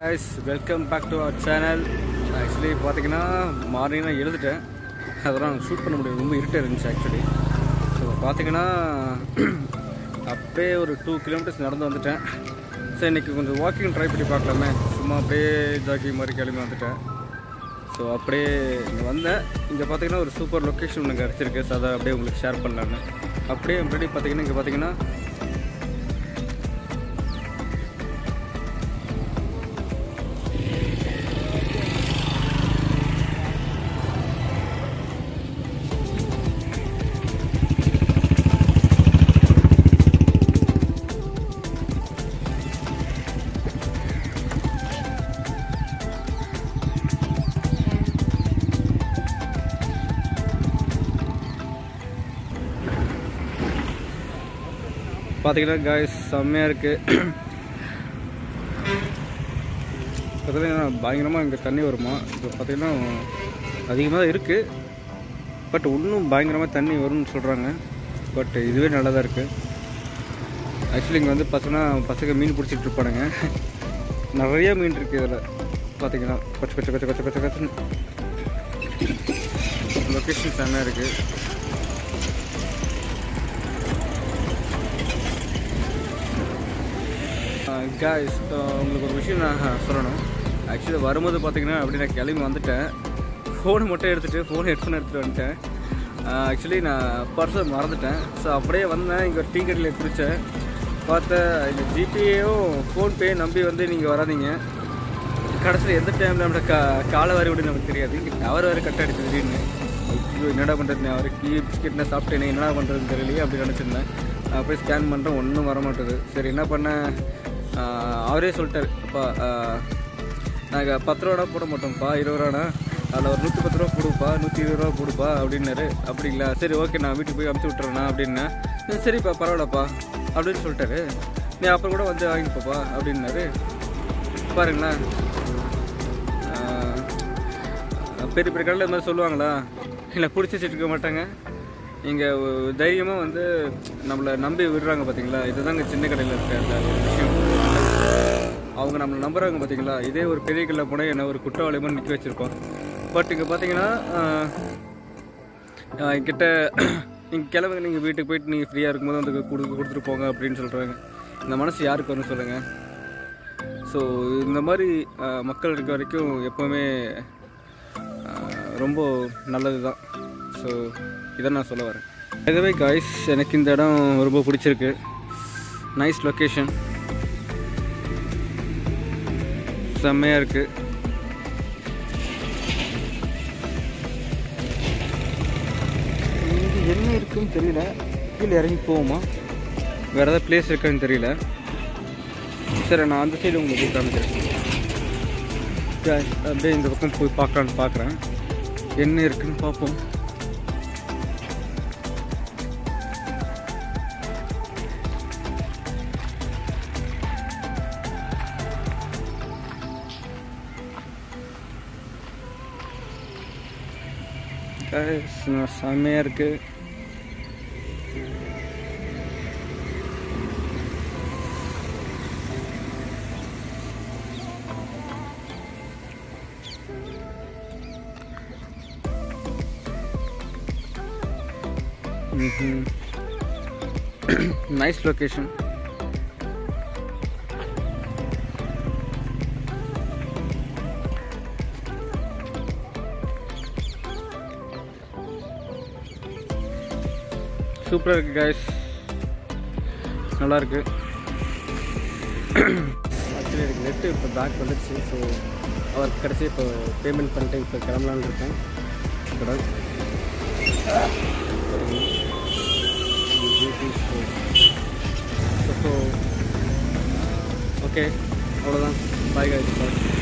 guys welcome back to our channel actually பார்த்தீங்கன்னா morning நான் எழுதிட்டேன் அதெல்லாம் ஷூட் பண்ண முடியாது ரொம்ப இருட்டாக இருந்துச்சு ஆக்சுவலி ஸோ பார்த்தீங்கன்னா அப்படியே ஒரு டூ கிலோமீட்டர்ஸ் நடந்து வந்துட்டேன் ஸோ இன்றைக்கி கொஞ்சம் வாக்கிங் ட்ரை பண்ணி பார்க்கலாமே சும்மா அப்படியே ஜாக்கிங் மாதிரி கிளம்பி வந்துட்டேன் ஸோ அப்படியே இங்கே வந்தேன் இங்கே பார்த்தீங்கன்னா ஒரு சூப்பர் லொக்கேஷன் ஒன்று கிடச்சிருக்கு ஸோ அதை அப்படியே உங்களுக்கு ஷேர் பண்ணலான்னு அப்படியே முன்னாடி பார்த்தீங்கன்னா இங்கே பார்த்தீங்கன்னா பார்த்தீங்கன்னா காய்ஸ் செம்மையாக இருக்குது பார்த்தீங்கன்னா பயங்கரமாக இங்கே தண்ணி வருமா இப்போ பார்த்தீங்கன்னா அதிகமாக தான் இருக்குது பட் இன்னும் பயங்கரமாக தண்ணி வரும்னு சொல்கிறாங்க பட் இதுவே நல்லா தான் இருக்குது ஆக்சுவலி இங்கே வந்து பார்த்தீங்கன்னா பசங்க மீன் பிடிச்சிட்டு இருப்பானுங்க நிறைய மீன் இருக்குது இதில் பார்த்தீங்கன்னா கொச்ச கொச்ச கொச்ச கொச்ச கொச்ச கொச்சன்னு லொக்கேஷன் செம்மையாக இருக்குது காய்ஸ் உங்களுக்கு ஒரு விஷயம் நான் சொல்லணும் ஆக்சுவலி வரும்போது பார்த்தீங்கன்னா அப்படி நான் கிளம்பி வந்துட்டேன் ஃபோனை மட்டும் எடுத்துகிட்டு ஃபோன் ஹெட்ஃபோன் எடுத்துகிட்டு வந்துட்டேன் ஆக்சுவலி நான் பர்ஸை மறந்துட்டேன் ஸோ அப்படியே வந்தேன் இங்கே ஒரு டீ கடையில் குடித்தேன் பார்த்தா இந்த ஜிபேயும் ஃபோன்பே நம்பி வந்து நீங்கள் வராதீங்க கடைசியில் எந்த டைமில் நம்ம கா காலை வாரி விட நமக்கு தெரியாது இங்கே டவர் வேறு கட் அடிச்சு திடீர்னு ஐயோ என்னடா பண்ணுறது அவர் கீ பிஸ்கெட்னா சாப்பிட்டேனே என்னடா பண்ணுறதுன்னு தெரியலையே அப்படி நினச்சிருந்தேன் நான் போய் ஸ்கேன் பண்ணுறேன் ஒன்றும் வர மாட்டேது சரி என்ன பண்ணேன் ஆஹ் அவரே சொல்லிட்டார் அப்பா நாங்கள் பத்து ரூபாடா போட மாட்டோம்ப்பா இருபது ரூபாடா அதில் ஒரு நூற்றி பத்து ரூபா போடுப்பா நூற்றி இருபது ரூபா போடுப்பா அப்படின்னாரு அப்படிங்களா சரி ஓகே நான் வீட்டுக்கு போய் அமுச்சு விட்டுறேண்ணா அப்படின்னேன் "ம், சரிப்பா பரவாயில்லப்பா அப்படின்னு சொல்லிட்டாரு நீ அப்புறம் கூட வந்து வாங்கிப்போப்பா அப்படின்னாரு பாருங்களேன் ஆஹ் பெரிய பெரிய கடையில் இது மாதிரி சொல்லுவாங்களா இல்லை பிடிச்சி வச்சுருக்க மாட்டாங்க இங்கே தைரியமாக வந்து நம்மளை நம்பி விடுறாங்க பார்த்தீங்களா இதுதாங்க சின்ன கடையில் இருக்க அந்த ஒரு விஷயம் அவங்க நம்மளை நம்புறாங்க பார்த்தீங்களா இதே ஒரு பெரிய கடையில் போனால் என்ன ஒரு குற்றவாளி மாதிரி நிற்க வச்சுருப்போம் பட் இங்கே பார்த்தீங்கன்னா ஆஹ், ஆஹ், கிட்ட நீங்கள் கிளம்புங்க நீங்கள் வீட்டுக்கு போயிட்டு நீங்கள் ஃப்ரீயாக இருக்கும்போது வந்து கொடுத்து கொடுத்துட்டு போங்க அப்படின்னு சொல்கிறாங்க இந்த மனசு யாருக்கு வரும்னு சொல்லுங்கள் ஸோ இந்த மாதிரி ஆஹ், மக்கள் இருக்க வரைக்கும் எப்போவுமே ஆஹ், ரொம்ப நல்லது தான் ஸோ இதை நான் சொல்ல வரேன் இதுவே காய்ஸ் எனக்கு இந்த இடம் ரொம்ப பிடிச்சிருக்கு நைஸ் லொக்கேஷன் செம்மையாக இருக்குது இங்கே என்ன இருக்குன்னு தெரியல கீழே இறங்கி போவோமா வேறு ஏதாவது பிளேஸ் இருக்கான்னு தெரியல சரி நான் அந்த சைடு உங்களுக்கு காமிக்கிறேன் Guys, அப்படியே இந்த பக்கம் போய் பார்க்கலான்னு பார்க்குறேன் என்ன இருக்குன்னு பார்ப்போம் Guys, நான் செம்மையாக இருக்கு நைஸ் லொக்கேஷன் சூப்பராக இருக்கு கைஸ் நல்லா இருக்கு ஆக்சுவலி எனக்கு நெட்டு இப்போ பேக் வந்துடுச்சு ஸோ அவர் கடைசி இப்போ பேமெண்ட் பண்ணிட்டு இப்போ கிளம்பலான்னு இருக்கேன் கூட ஸோ ஓகே அவ்வளோதான் பாய் காய்ச்சி பாய்